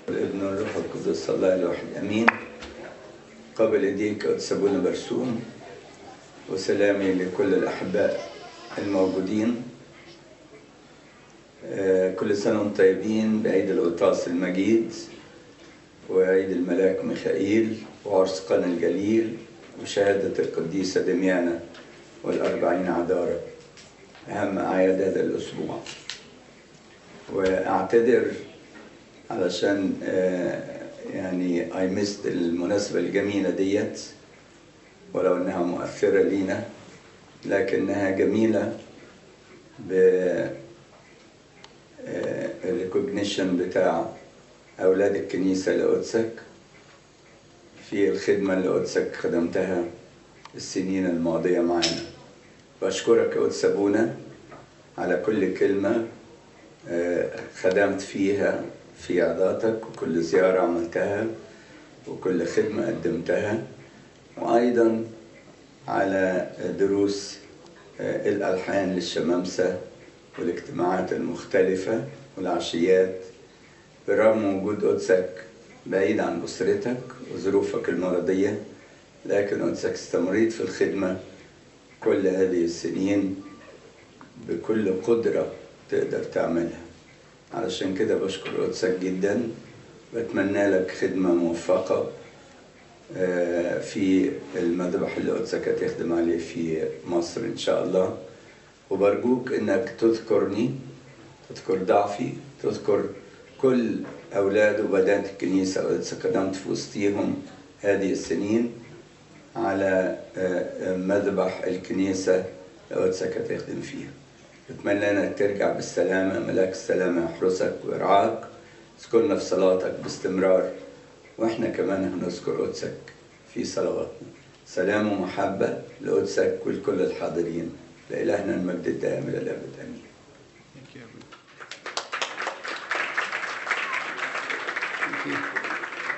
والابن والروح القدس الله الواحد امين قبل ايديك سابونا برسوم وسلامي لكل الاحباء الموجودين آه، كل سنه وانتم طيبين بعيد الغطاس المجيد وعيد الملاك ميخائيل وعرس قنا الجليل وشهادة القديسة دميانة والأربعين عذارة أهم أعياد هذا الأسبوع وأعتذر علشان آه، يعني اي مست المناسبة الجميلة ديت ولو انها مؤثرة لينا لكنها جميلة ب الريكوجنيشن بتاع أولاد الكنيسة لقدسك في الخدمة اللي قدسك خدمتها السنين الماضية معانا بشكرك يا قدس أبونا على كل كلمة آه، خدمت فيها في عظاتك وكل زيارة عملتها وكل خدمة قدمتها وأيضا على دروس آه، الألحان للشمامسة والاجتماعات المختلفة والعشيات برغم وجود قدسك بعيد عن أسرتك وظروفك المرضية لكن قدسك استمريت في الخدمة كل هذه السنين بكل قدرة تقدر تعملها علشان كده بشكر قدسك جدا بتمنى لك خدمة موفقة آه، في المذبح اللي قدسك هتخدم عليه في مصر إن شاء الله وبرجوك إنك تذكرني تذكر ضعفي تذكر كل أولاد وبنات الكنيسة قدسك قدمت في وسطيهم هذه السنين على آه، مذبح الكنيسة اللي قدسك هتخدم فيها بتمنى انك ترجع بالسلامة ملاك السلامة يحرسك ويرعاك اذكرنا في صلاتك باستمرار واحنا كمان هنذكر قدسك في صلواتنا سلام ومحبة لقدسك ولكل الحاضرين لإلهنا المجد الدائم إلى الأبد آمين Thank you, everyone. Thank you.